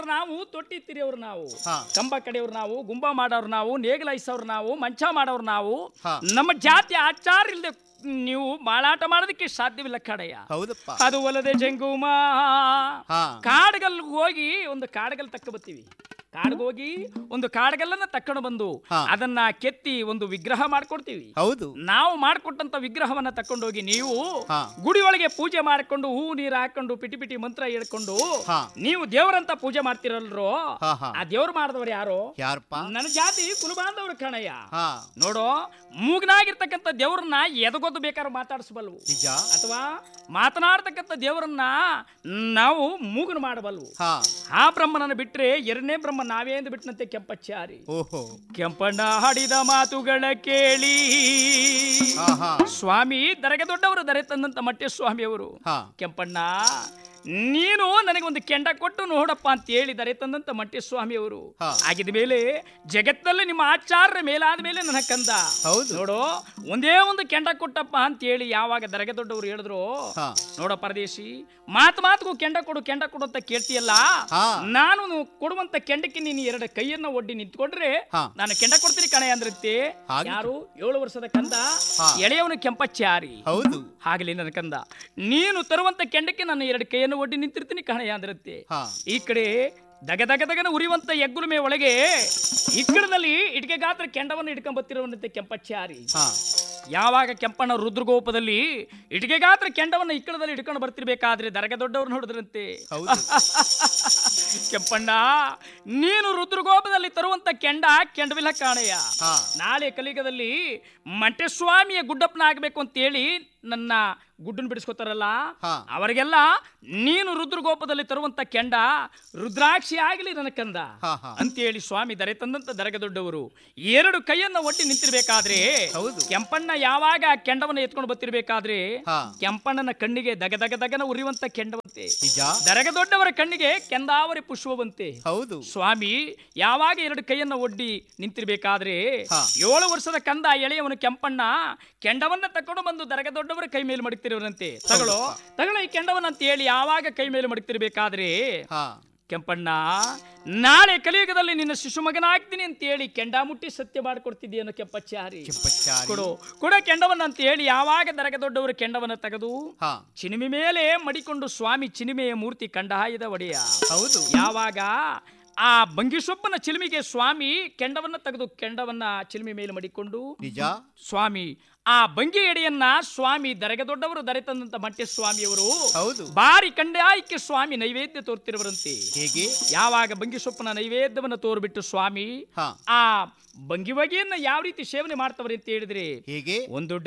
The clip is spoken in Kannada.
ನಾವು ತೊಟ್ಟಿ ತಿರಿಯವ್ರು ನಾವು ಹಾ. ಕಂಬ ಕಡೆಯವ್ರು ನಾವು ಗುಂಬ ಮಾಡೋರು ನಾವು ನೇಗಲಾಯಿಸೋರು ನಾವು ಮಂಚ ಮಾಡೋರು ನಾವು ಹಾ. ನಮ್ಮ ಜಾತಿ ಆಚಾರ ಇಲ್ಲದೆ ನೀವು ಮಾರಾಟ ಮಾಡೋದಕ್ಕೆ ಸಾಧ್ಯವಿಲ್ಲ ಕಡೆಯ ಹೌದಪ್ಪ ಅದು ಒಲ್ಲದೆ ಜಂಗುಮ ಹಾ ಕಾಡ್ಗಲ್ ಹೋಗಿ ಒಂದು ಕಾಡ್ಗಲ್ ತಕ್ಕ ಬರ್ತೀವಿ ಕಾಡ್ಗೆ ಹೋಗಿ ಒಂದು ಕಾಡ್ಗಲ್ಲನ್ನ ತಕೊಂಡು ಬಂದು ಹಾ. ಅದನ್ನ ಕೆತ್ತಿ ಒಂದು ವಿಗ್ರಹ ಮಾಡ್ಕೊಡ್ತೀವಿ ಹೌದು ನಾವು ಮಾಡಿಕೊಟ್ಟಂತ ವಿಗ್ರಹವನ್ನ ತಕೊಂಡೋಗಿ ನೀವು ಹಾ. ಗುಡಿ ಒಳಗೆ ಪೂಜೆ ಮಾಡ್ಕೊಂಡು ಹೂ ನೀರು ಹಾಕೊಂಡು ಪಿಟಿ ಪಿಟಿ ಮಂತ್ರ ಹೇಳ್ಕೊಂಡು ಹಾ. ನೀವು ದೇವರಂತ ಪೂಜೆ ಮಾಡ್ತಿರಲ್ರೋ ಹಾ, ಹಾ. ಆ ದೇವ್ರು ಮಾಡಿದವ್ರು ಯಾರು ಯಾರಪ್ಪ ನನ್ನ ಜಾತಿ ಕುಲಬಾಂಧವ್ರ ಕಣಯ್ಯ ಹಾ ನೋಡು ಮೂಗ್ನಾಗಿರ್ತಕ್ಕಂಥ ದೇವ್ರನ್ನ ಎದಗೊದ್ದು ಬೇಕಾದ್ರೂ ಮಾತಾಡಿಸಬಲ್ವು ನಿಜ ಅಥವಾ ಮಾತನಾಡ್ತಕ್ಕಂಥ ದೇವರನ್ನ ನಾವು ಮೂಗನ ಮಾಡಬಲ್ವು ಹಾ ಆ ಬ್ರಹ್ಮನನ್ನು ಬಿಟ್ರೆ ಎರಡನೇ ಬ್ರಹ್ಮ ನಾವೇ ಎಂದು ಬಿಟ್ಟನಂತೆ ಕೆಂಪಚ್ಚಾರಿ ಓಹೋ ಕೆಂಪಣ್ಣ ಹಾಡಿದ ಮಾತುಗಳ ಕೇಳಿ ಹಾ ಹಾ ಸ್ವಾಮಿ ದರಗೆ ದೊಡ್ಡವರು ದರೆ ತಂದಂತ ಮಟ್ಟೆ ಸ್ವಾಮಿಯವರು ಹಾ ಕೆಂಪಣ್ಣ ನೀನು ನನಗೊಂದು ಕೆಂಡ ಕೊಟ್ಟು ನೋಡಪ್ಪ ಅಂತ ಹೇಳಿ ದರೆ ತಂದಂತ ಮಟ್ಟೆ ಸ್ವಾಮಿಯವರು ಹಾ. ಆಗಿದ ಮೇಲೆ ಜಗತ್ತಲ್ಲಿ ನಿಮ್ಮ ಆಚಾರ್ಯ ಮೇಲಾದ ಮೇಲೆ ನನ್ನ ಕಂದ ಹೌದು ನೋಡು ಒಂದೇ ಒಂದು ಕೆಂಡ ಕೊಟ್ಟಪ್ಪ ಅಂತ ಹೇಳಿ ಯಾವಾಗ ದರಗೆ ದೊಡ್ಡವರು ಹೇಳಿದ್ರು ಹಾ ನೋಡ ಪರದೇಶಿ ಮಾತು ಮಾತುಗೂ ಕೆಂಡ ಕೊಡು ಕೆಂಡ ಕೊಡು ಅಂತ ಕೇಳ್ತೀಯಲ್ಲ ಹಾ. ನಾನು ಕೊಡುವಂತ ಕೆಂಡಕ್ಕೆ ನೀನು ಎರಡು ಕೈಯನ್ನ ಒಡ್ಡಿ ನಿಂತ್ಕೊಂಡ್ರೆ ಹಾ. ನಾನು ಕೆಂಡ ಕೊಡ್ತೀನಿ ಕಣೆ ಅಂದ್ರತ್ತೆ ಹಾಗೆ? ಯಾರು ಏಳು ವರ್ಷದ ಕಂದ ಹಾ. ಎಳೆಯವನು ಕೆಂಪಚ್ಚಾರಿ ಹೌದು ಆಗಲಿ ನನ್ನ ಕಂದ ನೀನು ತರುವಂತ ಕೆಂಡಕ್ಕೆ ನಾನು ಎರಡು ಕೈಯನ್ನು ಒಡ್ಡಿ ನಿಂತಿರ್ತೀನಿ ಕಣಯ್ಯ ಅಂದಿರುತ್ತೆ ಹಾ ಈ ಕಡೆ ದಗ ದಗ ದಗನ ಉರಿಯುವಂತ ಎಗ್ಗುಲುಮೆ ಒಳಗೆ ಇಕ್ಕಡದಲ್ಲಿ ಇಟ್ಕೆ ಗಾತ್ರ ಕೆಂಡವನ್ನು ಇಟ್ಕೊಂಡ್ ಬತ್ತಿರುವಂತೆ ಕೆಂಪಚ್ಚಾರಿ ಹಾ ಯಾವಾಗ ಕೆಂಪಣ್ಣ ರುದ್ರಗೋಪದಲ್ಲಿ ಇಟಿಗೆ ಗಾತ್ರ ಕೆಂಡವನ್ನು ಇಕ್ಕಳದಲ್ಲಿ ಇಟ್ಕೊಂಡು ಬರ್ತಿರ್ಬೇಕಾದ್ರೆ ದರಗ ದೊಡ್ಡವ್ರು ನೋಡಿದ್ರಂತೆ ಹೌದು ಕೆಂಪಣ್ಣ ನೀನು ರುದ್ರಗೋಪದಲ್ಲಿ ತರುವಂತ ಕೆಂಡ ಕೆಂಡವಿಲ್ಲ ಕಾಣಯ್ಯ ಹಾ ನಾಳೆ ಕಲಿಯುಗದಲ್ಲಿ ಮಂಟೆಸ್ವಾಮಿಯ ಗುಡ್ಡಪ್ಪನ ಆಗ್ಬೇಕು ಅಂತೇಳಿ ನನ್ನ ಗುಡ್ಡನ್ ಬಿಡಿಸ್ಕೊತಾರಲ್ಲ ಹಾ. ಅವರಿಗೆಲ್ಲ ನೀನು ರುದ್ರಗೋಪದಲ್ಲಿ ತರುವಂತ ಕೆಂಡ ರುದ್ರಾಕ್ಷಿ ಆಗಲಿ ನನ್ನ ಕಂದ ಹಾ ಹಾ ಅಂತೇಳಿ ಸ್ವಾಮಿ ದರೆ ತಂದಂತ ದರಗ ದೊಡ್ಡವರು ಎರಡು ಕೈಯನ್ನ ಒಟ್ಟಿ ನಿಂತಿರ್ಬೇಕಾದ್ರೆ ಹೌದು. ಕೆಂಪಣ್ಣ ಯಾವಾಗ ಆ ಕೆಂಡವನ್ನ ಎತ್ಕೊಂಡು ಬರ್ತಿರ್ಬೇಕಾದ್ರೆ ಹಾ. ಕೆಂಪಣ್ಣನ ಕಣ್ಣಿಗೆ ದಗ ದಗ ದಗನ ಉರಿಯುವಂತ ಕೆಂಡವಂತೆ ನಿಜ ದರಗ ದೊಡ್ಡವರ ಕಣ್ಣಿಗೆ ಕೆಂದಾವರಿ ಪುಷ್ಪವಂತೆ ಹೌದು ಸ್ವಾಮಿ ಯಾವಾಗ ಎರಡು ಕೈಯನ್ನ ಒಡ್ಡಿ ನಿಂತಿರ್ಬೇಕಾದ್ರೆ ಹಾ. ಏಳು ವರ್ಷದ ಕಂದ ಎಳೆಯವನು ಕೆಂಪಣ್ಣ ಕೆಂಡವನ್ನ ತಕೊಂಡು ಬಂದು ದರಗ ದೊಡ್ಡವರ ಕೈ ಮೇಲೆ ಮಡಗ್ತಿರುವಂತೆ ತಗೊಳ್ಳೋ ತಗೊಳ್ಳೋ ಈ ಕೆಂಡವನ್ನ ಅಂತ ಹೇಳಿ ಯಾವಾಗ ಕೈ ಮೇಲೆ ಮಡಗ್ತಿರ್ಬೇಕಾದ್ರೆ ಹಾ ಕೆಂಪಣ್ಣ ನಾಳೆ ಕಲಿಯುಗದಲ್ಲಿ ನಿನ್ನ ಶಿಶು ಮಗನಾಗ್ತೀನಿ ಅಂತ ಹೇಳಿ ಕೆಂಡ ಮುಟ್ಟಿ ಸತ್ಯ ಮಾಡಿಕೊಡ್ತಿದ್ದೀಯನು ಕೆಂಪಚ್ಚಾರಿ ಕೆಂಪಚ್ಚಾರಿ ಕೊಡು ಕೊಡ ಕೆಂಡವನ್ನ ಅಂತ ಹೇಳಿ ಯಾವಾಗ ದರಗ ದೊಡ್ಡವರು ಕೆಂಡವನ್ನ ತೆಗೆದು ಹಾ ಚಿನಿಮೆ ಮೇಲೆ ಮಡಿಕೊಂಡು ಸ್ವಾಮಿ ಚಿನಿಮೆಯ ಮೂರ್ತಿ ಕಂಡಹಾಯದ ಒಡೆಯ ಹೌದು ಯಾವಾಗ ಆ ಬಂಗಿಸೊಪ್ಪನ ಚಿಲುಮಿಗೆ ಸ್ವಾಮಿ ಕೆಂಡವನ್ನ ತೆಗೆದು ಕೆಂಡವನ್ನ ಚಿಲುಮೆ ಮೇಲೆ ಮಡಿಕೊಂಡು ನಿಜ ಸ್ವಾಮಿ ಆ ಬಂಗಿ ಎಡೆಯನ್ನ ಸ್ವಾಮಿ ದರಗ ದೊಡ್ಡವರು ದರೆ ತಂದಂತ ಮಟ್ಟೆ ಸ್ವಾಮಿಯವರು ಹೌದು ಬಾರಿ ಕಂಡಾಯಕ್ಕೆ ಸ್ವಾಮಿ ನೈವೇದ್ಯ ತೋರ್ತಿರುವರಂತೆ ಹೇಗೆ ಯಾವಾಗ ಬಂಗಿ ಸೊಪ್ಪನ ನೈವೇದ್ಯವನ್ನು ತೋರ್ಬಿಟ್ಟು ಸ್ವಾಮಿ ಹಾ ಆ ಬಂಗಿ ಬಗೆಯನ್ನ ಯಾವ ರೀತಿ ಸೇವನೆ ಮಾಡ್ತವ್ರೆ ಅಂತ ಹೇಳಿದ್ರೆ ಹೇಗೆ ಒಂದು